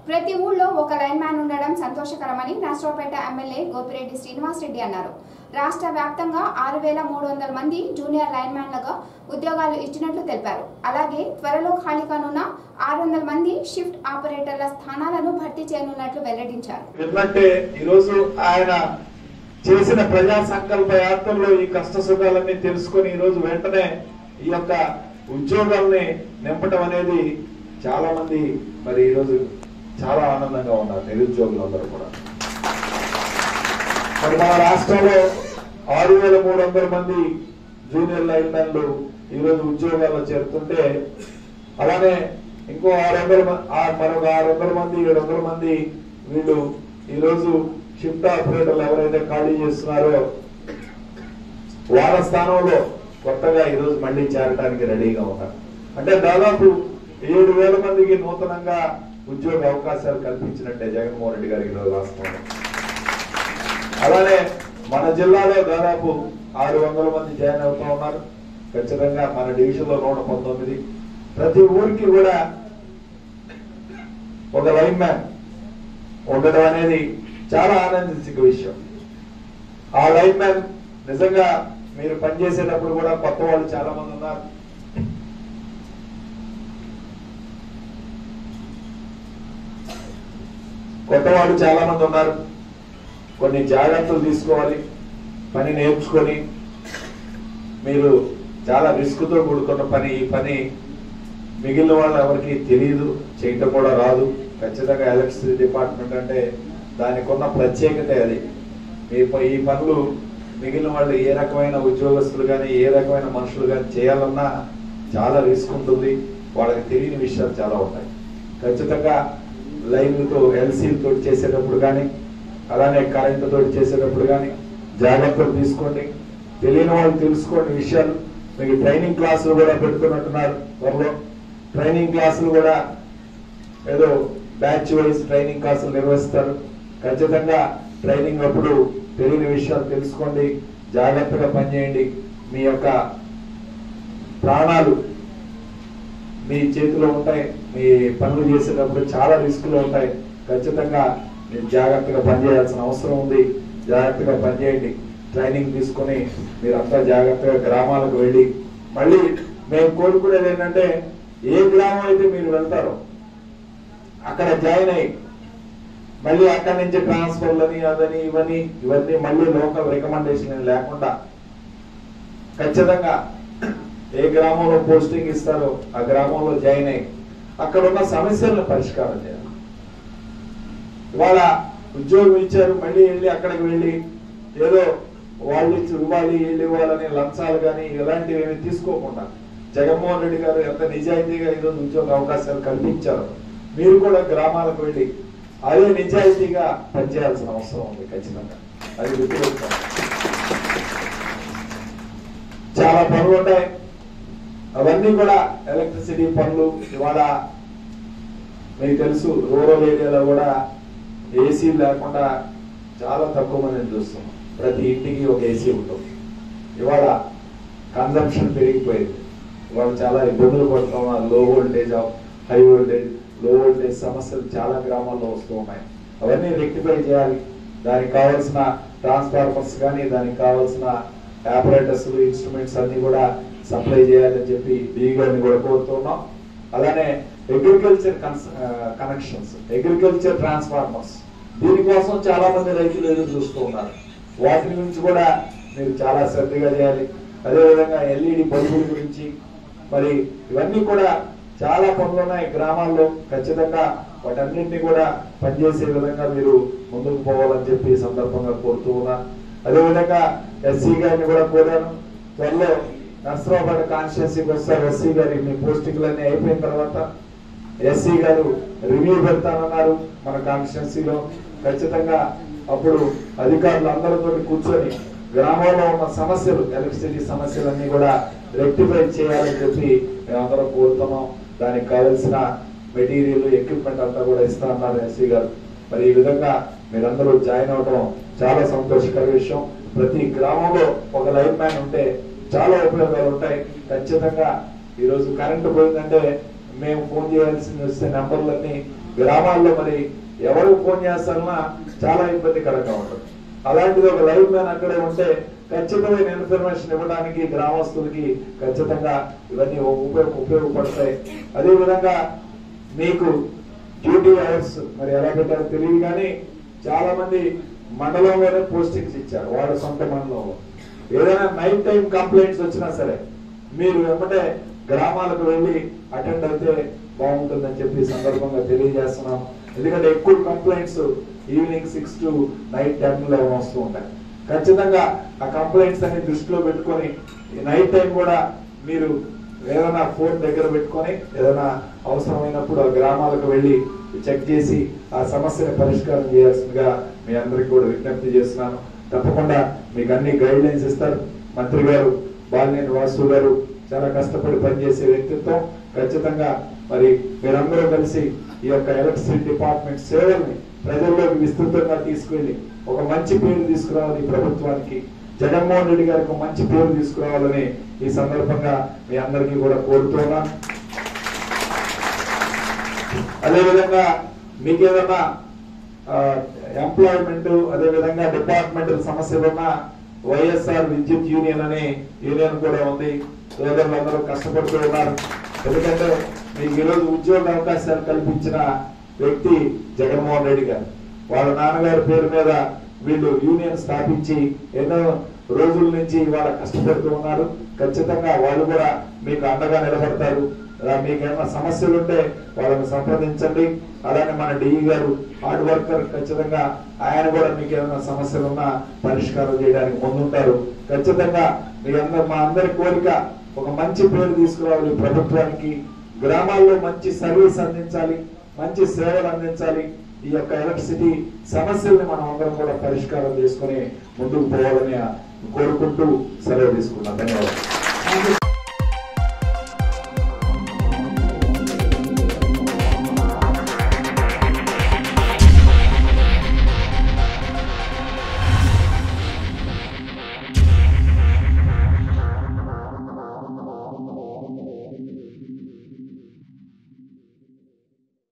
ప్రతి ఊళ్ళో ఒక లైన్ మ్యాన్ ఉండడం సంతోషకరమని నర్సరావుపేట ఎమ్మెల్యే గోపిరెడ్డి శ్రీనివాసరెడ్డి అన్నారు రాష్ట్ర వ్యాప్తంగా ఆరు వేల మూడు వందల మంది జూనియర్ లైన్ మ్యాన్లుగా ఉద్యోగాలు ఇచ్చినట్లు తెలిపారు అలాగే త్వరలో ఖాళీ కానున్న ఆరు వందల మంది షిఫ్ట్ ఆపరేటర్ల స్థానాలను భర్తీ చేయనున్నట్లు వెల్లడించారు ఎందుకంటే ఈరోజు ఆయన చేసిన ప్రజా సంకల్ప యాత్రలో ఈ కష్ట సుఖాలన్నీ తెలుసుకొని ఈ రోజు వెంటనే ఈ యొక్క ఉద్యోగాల్ని నింపటం అనేది చాలా మంది మరి ఈరోజు చాలా ఆనందంగా ఉన్నారు నిరుద్యోగులు అందరూ కూడా మరి మన రాష్ట్రంలో ఆరు వేల మూడు వందల మంది జూనియర్ లైన్ మ్యాన్లు ఈ రోజు ఉద్యోగాల్లో చేరుతుంటే అలానే ఇంకో ఆరు వందల మ- ఆ- మరొక ఆరు వందల మంది ఏడు వందల మంది వీళ్ళు ఈ రోజు షిఫ్ట్ ఆపరేటర్లు ఎవరైతే ఖాళీ చేస్తున్నారో వాళ్ళ స్థానంలో కొత్తగా ఈ రోజు మళ్ళీ చేరడానికి రెడీగా ఉన్నారు అంటే దాదాపు ఏడు వేల మందికి నూతనంగా ఉద్యోగ అవకాశాలు కల్పించినట్టే జగన్మోహన్ రెడ్డి గారు ఈరోజు రాష్ట్రంలో అలానే మన జిల్లాలో దాదాపు ఆరు వందల మంది జాయిన్ అవుతా ఉన్నారు ఖచ్చితంగా మన డివిజన్ లో నూట పంతొమ్మిది ప్రతి ఊరికి కూడా ఒక లైన్ మ్యాన్ ఉండడం అనేది చాలా ఆనందించే విషయం ఆ లైన్ మ్యాన్ నిజంగా మీరు పనిచేసేటప్పుడు కూడా కొత్త వాళ్ళు చాలా మంది ఉన్నారు కొత్త వాళ్ళు చాలా మంది ఉన్నారు కొన్ని జాగ్రత్తలు తీసుకోవాలి పని నేర్చుకొని మీరు చాలా రిస్క్ తో కూడుకున్న పని ఈ పని మిగిలిన వాళ్ళు ఎవరికి తెలియదు చేయటం కూడా రాదు ఖచ్చితంగా ఎలక్ట్రిసిటీ డిపార్ట్మెంట్ అంటే దానికి ఉన్న ప్రత్యేకత అది మీ ప- ఈ పనులు మిగిలిన వాళ్ళు ఏ రకమైన ఉద్యోగస్తులు కానీ ఏ రకమైన మనుషులు కానీ చేయాలన్నా చాలా రిస్క్ ఉంటుంది వాళ్ళకి తెలియని విషయాలు చాలా ఉంటాయి ఖచ్చితంగా లైన్లతో ఎల్సీలతో చేసేటప్పుడు కానీ అలానే కరెంటు తోటి చేసేటప్పుడు కానీ జాగ్రత్తలు తీసుకోండి తెలియని వాళ్ళు తెలుసుకోండి విషయాలు మీకు ట్రైనింగ్ క్లాసులు కూడా పెడుతున్నట్టున్నారు త్వరలో ట్రైనింగ్ క్లాసులు కూడా ఏదో బ్యాచ్ వైజ్ ట్రైనింగ్ క్లాసులు నిర్వహిస్తారు ఖచ్చితంగా ట్రైనింగ్ అప్పుడు తెలియని విషయాలు తెలుసుకోండి జాగ్రత్తగా పనిచేయండి మీ యొక్క ప్రాణాలు మీ చేతిలో ఉంటాయి మీ పనులు చేసేటప్పుడు చాలా రిస్కులు ఉంటాయి ఖచ్చితంగా మీరు జాగ్రత్తగా పనిచేయాల్సిన అవసరం ఉంది జాగ్రత్తగా పనిచేయండి ట్రైనింగ్ తీసుకొని మీరంతా జాగ్రత్తగా గ్రామాలకు వెళ్ళి మళ్ళీ మేము కోరుకునేది ఏంటంటే ఏ గ్రామం అయితే మీరు వెళ్తారో అక్కడ జాయిన్ అయ్యి మళ్ళీ అక్కడి నుంచి ట్రాన్స్ఫర్లని అదని ఇవన్నీ ఇవన్నీ మళ్ళీ లోకల్ రికమెండేషన్ లేకుండా ఖచ్చితంగా ఏ గ్రామంలో పోస్టింగ్ ఇస్తారో ఆ గ్రామంలో జాయిన్ అయ్యి అక్కడ ఉన్న సమస్యలను పరిష్కారం చేయాలి ఇవాళ ఉద్యోగం ఇచ్చారు మళ్ళీ వెళ్ళి అక్కడికి వెళ్ళి ఏదో వాళ్ళు ఇచ్చి ఇవ్వాలి వీళ్ళు ఇవ్వాలని లంచాలు కానీ ఇలాంటివి ఏమి తీసుకోకుండా జగన్మోహన్ రెడ్డి గారు ఎంత నిజాయితీగా ఈరోజు ఉద్యోగ అవకాశాలు కల్పించారు మీరు కూడా గ్రామాలకు వెళ్ళి అదే నిజాయితీగా పనిచేయాల్సిన అవసరం ఉంది ఖచ్చితంగా అది గుర్తుపెట్టుకోండి చాలా పనులు ఉంటాయి అవన్నీ కూడా ఎలక్ట్రిసిటీ పనులు ఇవాళ మీకు తెలుసు రూరల్ ఏరియాలో కూడా ఏసీ లేకుండా చాలా తక్కువ మందిని చూస్తున్నాం ప్రతి ఇంటికి ఒక ఏసీ ఉంటుంది ఇవాళ కన్జంప్షన్ పెరిగిపోయింది ఇవాళ చాలా ఇబ్బందులు పడుతున్నాం low voltage high voltage low voltage సమస్యలు చాలా గ్రామాల్లో వస్తూ ఉన్నాయి అవన్నీ రెక్టిఫై చేయాలి దానికి కావాల్సిన ట్రాన్స్ఫార్మర్స్ కానీ దానికి కావాల్సిన ఆపరేటర్స్ ఇన్స్ట్రుమెంట్స్ అన్ని కూడా సప్లై చేయాలని చెప్పి డీ గారిని కూడా కోరుతున్నాం అలానే అగ్రికల్చర్ కనెక్షన్స్ అగ్రికల్చర్ ట్రాన్స్ఫార్మర్స్ దీనికోసం చాలా మంది రైతులు ఎదురు చూస్తూ ఉన్నారు వాటి గురించి కూడా మీరు చాలా శ్రద్ధగా చేయాలి అదేవిధంగా ఎల్ఈడి బల్బుల గురించి మరి ఇవన్నీ కూడా చాలా పనులు ఉన్నాయి గ్రామాల్లో ఖచ్చితంగా వాటన్నింటినీ కూడా పనిచేసే విధంగా మీరు ముందుకు పోవాలని చెప్పి ఈ సందర్భంగా కోరుతూ ఉన్నా అదేవిధంగా ఎస్సీ గారిని కూడా కోరాను త్వరలో నర్సరాబాద్ కాన్స్టిట్యున్సీకి వస్తారు ఎస్సీ గారి మీ పోస్టింగ్లన్నీ అయిపోయిన తర్వాత ఎస్సీ గారు రివ్యూ పెడతానన్నారు మన కాన్స్టిట్యున్సీలో ఖచ్చితంగా అప్పుడు అధికారులు అందరితో కూర్చొని గ్రామంలో ఉన్న సమస్యలు ఎలక్ట్రిసిటీ సమస్యలన్నీ కూడా రెక్టిఫై చేయాలని చెప్పి మేమందరం కోరుతున్నాం దానికి కావలసిన మెటీరియల్ ఎక్విప్మెంట్ అంతా కూడా ఇస్తా అన్నారు ఎస్సీ గారు మరి ఈ విధంగా మీరందరూ జాయిన్ అవడం చాలా సంతోషకర విషయం ప్రతి గ్రామంలో ఒక లైన్ మ్యాన్ ఉంటే చాలా ఉపయోగాలు ఉంటాయి ఖచ్చితంగా ఈ రోజు కరెంటు పోయిందంటే మేము ఫోన్ చేయాల్సింది వస్తే నంబర్లన్నీ గ్రామాల్లో మరి ఎవరు ఫోన్ చేస్తారన్నా చాలా ఇబ్బందికరంగా ఉంటుంది అలాంటిది ఒక లైవ్ మ్యాన్ అక్కడే ఉంటే ఖచ్చితమైన ఇన్ఫర్మేషన్ ఇవ్వడానికి గ్రామస్తులకి ఖచ్చితంగా ఇవన్నీ ఉపయోగ ఉపయోగపడతాయి అదే విధంగా మీకు డ్యూటీ అవర్స్ మరి ఎలా పెట్టారో తెలియదు కానీ చాలా మంది మండలంలోనే పోస్టింగ్స్ ఇచ్చారు వాళ్ళ సొంత మండలంలో ఏదైనా నైట్ టైం కంప్లైంట్స్ వచ్చినా సరే మీరు వెంబటే గ్రామాలకు వెళ్ళి అటెండ్ అయితే బాగుంటుందని చెప్పి ఈ సందర్భంగా తెలియజేస్తున్నాం ఎందుకంటే ఎక్కువ complaints evening six to night ten లో వస్తూ ఉంటాయి ఖచ్చితంగా ఆ కంప్లైంట్స్ అన్ని దృష్టిలో పెట్టుకొని ఈ నైట్ టైం కూడా మీరు ఏదైనా ఫోన్ దగ్గర పెట్టుకొని ఏదైనా అవసరమైనప్పుడు ఆ గ్రామాలకు వెళ్ళి చెక్ చేసి ఆ సమస్యని పరిష్కారం చేయాల్సిందిగా మీ అందరికి కూడా విజ్ఞప్తి చేస్తున్నాను తప్పకుండా మీకు అన్ని గైడ్ లైన్స్ ఇస్తారు మంత్రి గారు బాలినేని వాసు గారు చాలా కష్టపడి పనిచేసే వ్యక్తిత్వం ఖచ్చితంగా మరి మీరందరూ కలిసి ఈ యొక్క ఎలక్ట్రిసిటీ డిపార్ట్మెంట్ సేవల్ని ప్రజల్లోకి విస్తృతంగా తీసుకెళ్లి ఒక మంచి పేరు తీసుకురావాలి ఈ ప్రభుత్వానికి జగన్మోహన్ రెడ్డి గారికి ఒక మంచి పేరు తీసుకురావాలని ఈ సందర్భంగా మీ అందరికీ కూడా కోరుతున్నాను అదేవిధంగా మీకు ఏదైనా ఎంప్లాయ్మెంట్ అదే విధంగా డిపార్ట్మెంటల్ సమస్యలు ఉన్న వైఎస్ఆర్ విద్యుత్ యూనియన్ అనే యూనియన్ కూడా ఉంది సోదరులందరూ కష్టపడుతూ ఉన్నారు ఎందుకంటే మీకు ఈరోజు ఉద్యోగ అవకాశాలు కల్పించిన వ్యక్తి జగన్మోహన్ రెడ్డి గారు వాళ్ళ నాన్నగారి పేరు మీద వీళ్ళు యూనియన్ స్థాపించి ఎన్నో రోజుల నుంచి వాళ్ళ కష్టపడుతూ ఉన్నారు ఖచ్చితంగా వాళ్ళు కూడా మీకు అండగా నిలబడతారు అలా మీకు ఏమైనా సమస్యలు ఉంటే వాళ్ళని సంప్రదించండి అలానే మన డిఈ గారు హార్డ్ వర్కర్ ఖచ్చితంగా ఆయన కూడా మీకు ఏమైనా సమస్యలు ఉన్నా పరిష్కారం చేయడానికి ముందుంటారు ఖచ్చితంగా మీ అందరు మా అందరి కోరిక ఒక మంచి పేరు తీసుకురావాలి ప్రభుత్వానికి గ్రామాల్లో మంచి సర్వీస్ అందించాలి మంచి సేవలు అందించాలి ఈ యొక్క ఎలక్ట్రిసిటీ సమస్యల్ని మనం అందరం కూడా పరిష్కారం చేసుకుని ముందుకు పోవాలని కోరుకుంటూ సెలవు తీసుకున్నాం ధన్యవాదాలు